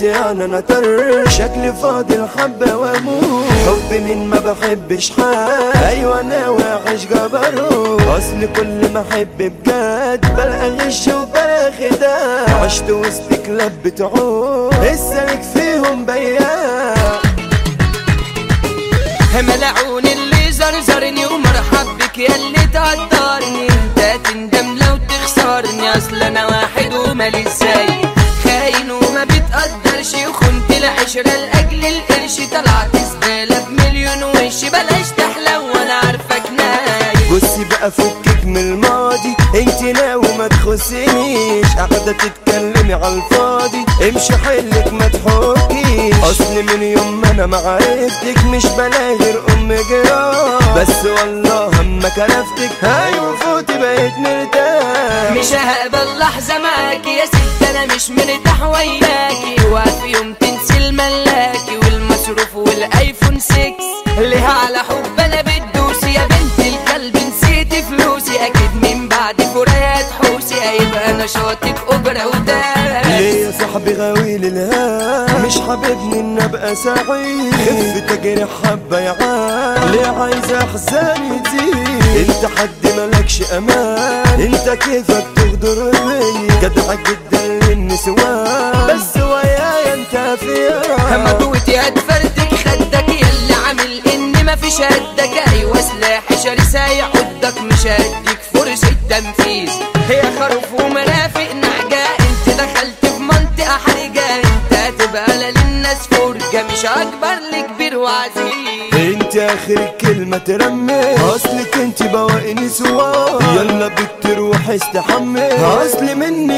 انا نطر شكلي فاضي الحبة واموت حب من ما بحبش حد ايوه انا وحش جبروت اصل كل ما احب بجد بلقى غش وبلا خداع عشت وسط كلاب بتعود السلك فيهم بياع ملعون اللي زرزرني ومرحب بك يا اللي تقدرني انت تندم لو تخسرني اصل انا واحد ومالي ازاي خاين وما بتقدرش وخنت العشرة لاجل القرش طلعت زبالة بمليون وش بلاش تحلى وانا عارفك نايم بصي بقى فكك من الماضي انت ناوي ما تخصنيش قاعدة تتكلمي على الفاضي امشي حلك ما تحكيش اصل من يوم ما انا معرفتك مش بلاقي غير ام جرام بس والله اما كرفتك ايوه فوتي بقيت مرتاح مش هقبل لحظة معاكي يا ست انا مش مرتاح وياكي وفي يوم تنسي الملاكي والمصروف والايفون 6 ليه على حب انا بتدوس يا بنت الكلب نسيتي فلوسي اكيد من بعد فرايات حوسي هيبقى نشاطك اوبرا وداس ليه يا صاحبي غاوي للهام مش حاببني ان ابقى سعيد خف تجري حبه يا عام ليه عايز احزاني تزيد انت حد ملكش امان انت كيفك تغدر بيا جدع جدا للنسوان بس ويايا انت فيها همدوتي هتفردك خدك ياللي عامل ان مفيش قدك ايوه سلاحي شرس هيعضك مش هديك فرصة تنفيذ هي خروف ومرافق نعجة انت دخلت في منطقة حرجة انت هتبقى لا للناس فرجة مش اكبر لكبير وعزيز انت اخر كلمة ترمي اصلك انت بواقي نسوان يلا بتروح استحمي اصل منك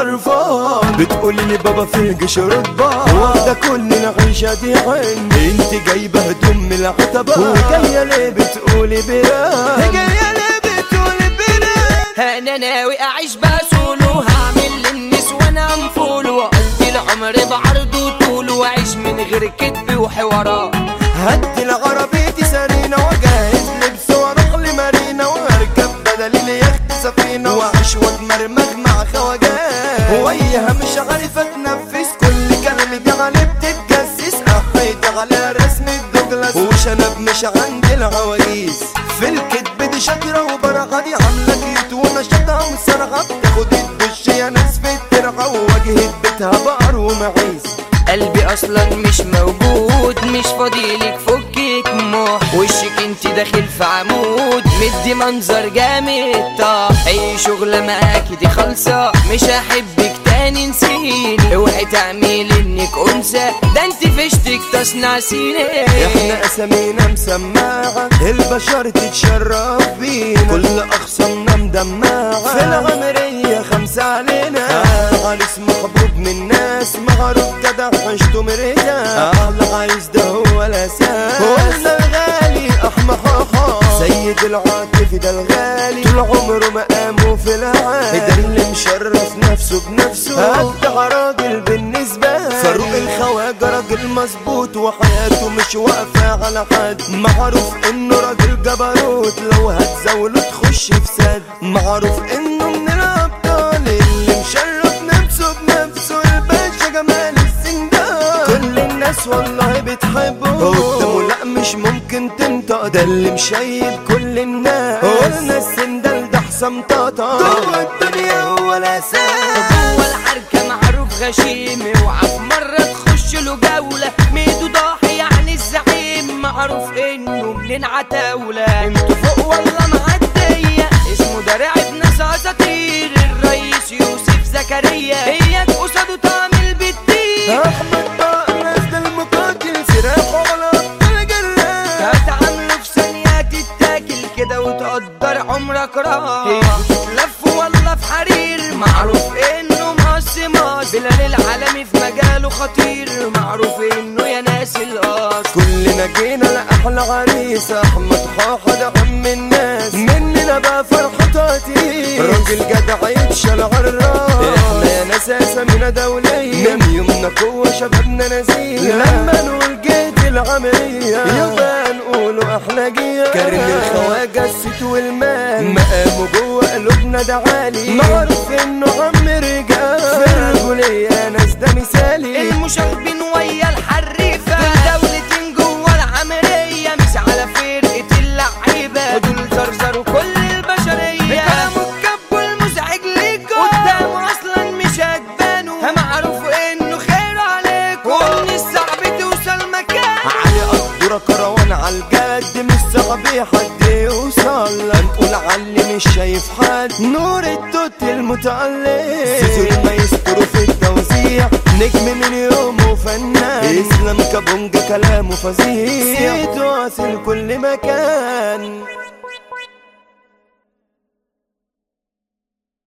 بعرفان بتقولي لي بابا في الجيش رتبة واخدة كل العيشة دي عندي انت جايبة هدوم من العتبة وجاية ليه بتقولي بيان جاية ليه بتقولي بيان انا ناوي اعيش بسولو هعمل للنسوان انفول وقضي العمر بعرض وطول واعيش من غير كذب وحوارات هدي العربية سرينا وجهز لبس واروح لمارينا واركب بدل اليخت سفينة واعيش واتمرمغ مع خواجات وياها مش عارفة اتنفس كل كلمة يعني بتتجسس احيد على رسم الدوجلاس وشنب مش عند العواجيز في الكدب دي شاطرة وبرغة دي عاملة كيوت ونشاطها ومسرعة بتاخد الدش يا ناس في الترعة وواجهة بيتها بقر ومعيز قلبي اصلا مش موجود مش فاضيلك فكك موح وشك انت داخل في عمود مدي منظر جامد طب اي شغلة معاكي دي خالصة مش هحبك تاني نسيني اوعي تعملي انك انثى ده انت فشتك تصنع سيني احنا اسامينا مسماعة البشر تتشرف بينا كل اخصامنا مدمعة في العمرية خمسة علينا عريس محبوب من الناس معروف جدع عشته مرينا احلى عايز ده هو الاساس قلنا الغالي احمى حاحا سيد العاطفي ده الغالي طول عمره مقامه في العالي ده اللي مشرف نفسه بنفسه ابدع راجل بالنسبة لي فاروق الخواجة راجل مظبوط وحياته مش واقفة على حد معروف انه راجل جبروت لو هتزاوله تخش في سد معروف انه من الابطال اللي مشرف نفسه بنفسه الباشا جمال السندان كل الناس والله بتحبه قدامه لا مش ممكن تنطق ده اللي مشيب كل الناس قلنا السندال ده حسام طاطا جوه الدنيا هو الاساس هو الحركة معروف غشيم اوعى في مرة تخش له جولة ميدو ضاحي يعني الزعيم معروف انه منين عتاولة انتوا فوق ولا معدية اسمه درع ابن اساطير الرئيس يوسف زكريا هي قصاده تعمل بالدين احمد بقى ناس ده المقاتل سلاحه على ابطال جلاد هتعامله في ثانية تتاكل كده وتقدر عمرك راح تتلف والله في حرير معروف انه مقص مقص بلال العالمي في مجاله خطير معروف انه يا ناس القص كلنا جينا لأحلى عريس أحمد حاحة ده عم الناس مننا بقى فرحة تاتي راجل جدع يتشال عالراس احنا يا ناس أسامينا دولية من يومنا قوة شبابنا نزيه لما نقول جيت العملية يبقى نقولوا أحلى جية كريم الخواجة الست والمال مقامه جوه قلوبنا ده عالي معروف إنه عم رجال في الرجولية ناس ده مثالي المشاغبين ويا الحريفة دول دولتين جوه العملية مش على فرقة اللعيبة دول زرزروا كل البشرية كلامه الكب والمزعج ليكوا قدامه اصلا مش هتبانوا معروف انه خير عليكوا ومن الصعب توصل مكان علي قدرة كروان عالجد مش صعب حد يوصل هنقول علي مش شايف حد نور التوت المتألق سيزو المايسترو في التوزيع نجم من يومه فنان اسلام كابونجا كلامه فظيع صيته واصل كل مكان